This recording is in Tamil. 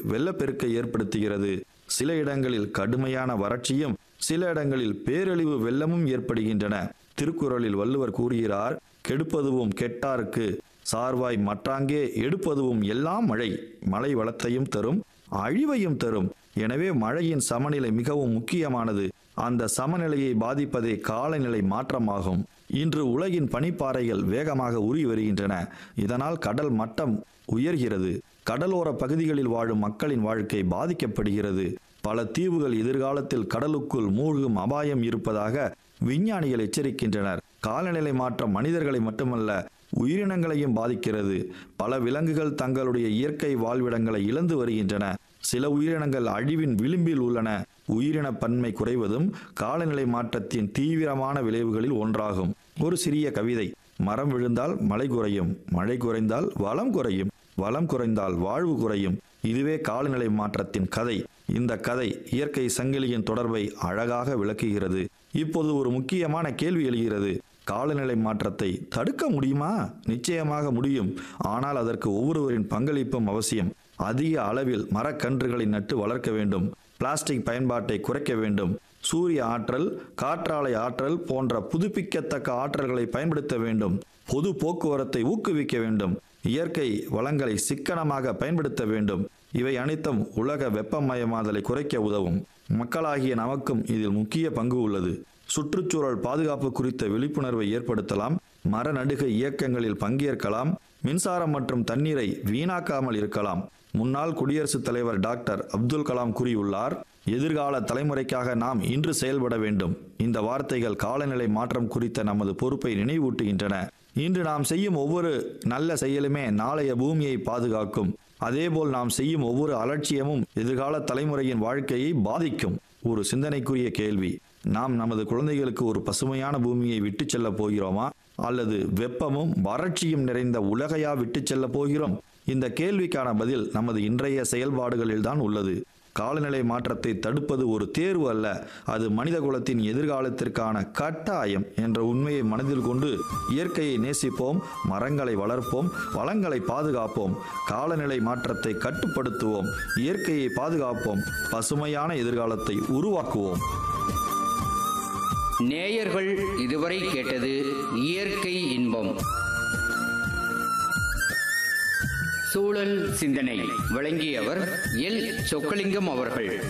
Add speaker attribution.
Speaker 1: வெள்ளப்பெருக்கை ஏற்படுத்துகிறது சில இடங்களில் கடுமையான வறட்சியும் சில இடங்களில் பேரழிவு வெள்ளமும் ஏற்படுகின்றன திருக்குறளில் வள்ளுவர் கூறுகிறார் கெடுப்பதுவும் கெட்டார்க்கு சார்வாய் மற்றாங்கே எடுப்பதுவும் எல்லாம் மழை மழை வளத்தையும் தரும் அழிவையும் தரும் எனவே மழையின் சமநிலை மிகவும் முக்கியமானது அந்த சமநிலையை பாதிப்பதே காலநிலை மாற்றமாகும் இன்று உலகின் பனிப்பாறைகள் வேகமாக உருகி வருகின்றன இதனால் கடல் மட்டம் உயர்கிறது கடலோர பகுதிகளில் வாழும் மக்களின் வாழ்க்கை பாதிக்கப்படுகிறது பல தீவுகள் எதிர்காலத்தில் கடலுக்குள் மூழ்கும் அபாயம் இருப்பதாக விஞ்ஞானிகள் எச்சரிக்கின்றனர் காலநிலை மாற்றம் மனிதர்களை மட்டுமல்ல உயிரினங்களையும் பாதிக்கிறது பல விலங்குகள் தங்களுடைய இயற்கை வாழ்விடங்களை இழந்து வருகின்றன சில உயிரினங்கள் அழிவின் விளிம்பில் உள்ளன உயிரின பன்மை குறைவதும் காலநிலை மாற்றத்தின் தீவிரமான விளைவுகளில் ஒன்றாகும் ஒரு சிறிய கவிதை மரம் விழுந்தால் மழை குறையும் மழை குறைந்தால் வளம் குறையும் வளம் குறைந்தால் வாழ்வு குறையும் இதுவே காலநிலை மாற்றத்தின் கதை இந்த கதை இயற்கை சங்கிலியின் தொடர்பை அழகாக விளக்குகிறது இப்போது ஒரு முக்கியமான கேள்வி எழுகிறது காலநிலை மாற்றத்தை தடுக்க முடியுமா நிச்சயமாக முடியும் ஆனால் அதற்கு ஒவ்வொருவரின் பங்களிப்பும் அவசியம் அதிக அளவில் மரக்கன்றுகளை நட்டு வளர்க்க வேண்டும் பிளாஸ்டிக் பயன்பாட்டை குறைக்க வேண்டும் சூரிய ஆற்றல் காற்றாலை ஆற்றல் போன்ற புதுப்பிக்கத்தக்க ஆற்றல்களை பயன்படுத்த வேண்டும் பொது போக்குவரத்தை ஊக்குவிக்க வேண்டும் இயற்கை வளங்களை சிக்கனமாக பயன்படுத்த வேண்டும் இவை அனைத்தும் உலக வெப்பமயமாதலை குறைக்க உதவும் மக்களாகிய நமக்கும் இதில் முக்கிய பங்கு உள்ளது சுற்றுச்சூழல் பாதுகாப்பு குறித்த விழிப்புணர்வை ஏற்படுத்தலாம் மர நடுகை இயக்கங்களில் பங்கேற்கலாம் மின்சாரம் மற்றும் தண்ணீரை வீணாக்காமல் இருக்கலாம் முன்னாள் குடியரசுத் தலைவர் டாக்டர் அப்துல் கலாம் கூறியுள்ளார் எதிர்கால தலைமுறைக்காக நாம் இன்று செயல்பட வேண்டும் இந்த வார்த்தைகள் காலநிலை மாற்றம் குறித்த நமது பொறுப்பை நினைவூட்டுகின்றன இன்று நாம் செய்யும் ஒவ்வொரு நல்ல செயலுமே நாளைய பூமியை பாதுகாக்கும் அதேபோல் நாம் செய்யும் ஒவ்வொரு அலட்சியமும் எதிர்கால தலைமுறையின் வாழ்க்கையை பாதிக்கும் ஒரு சிந்தனைக்குரிய கேள்வி நாம் நமது குழந்தைகளுக்கு ஒரு பசுமையான பூமியை விட்டுச் செல்லப் போகிறோமா அல்லது வெப்பமும் வறட்சியும் நிறைந்த உலகையா விட்டுச் செல்லப் போகிறோம் இந்த கேள்விக்கான பதில் நமது இன்றைய செயல்பாடுகளில்தான் உள்ளது காலநிலை மாற்றத்தை தடுப்பது ஒரு தேர்வு அல்ல அது மனித குலத்தின் எதிர்காலத்திற்கான கட்டாயம் என்ற உண்மையை மனதில் கொண்டு இயற்கையை நேசிப்போம் மரங்களை வளர்ப்போம் வளங்களை பாதுகாப்போம் காலநிலை மாற்றத்தை கட்டுப்படுத்துவோம் இயற்கையை பாதுகாப்போம் பசுமையான எதிர்காலத்தை உருவாக்குவோம்
Speaker 2: நேயர்கள் இதுவரை கேட்டது இயற்கை இன்பம் சூழல் சிந்தனை வழங்கியவர் எல் சொக்கலிங்கம் அவர்கள்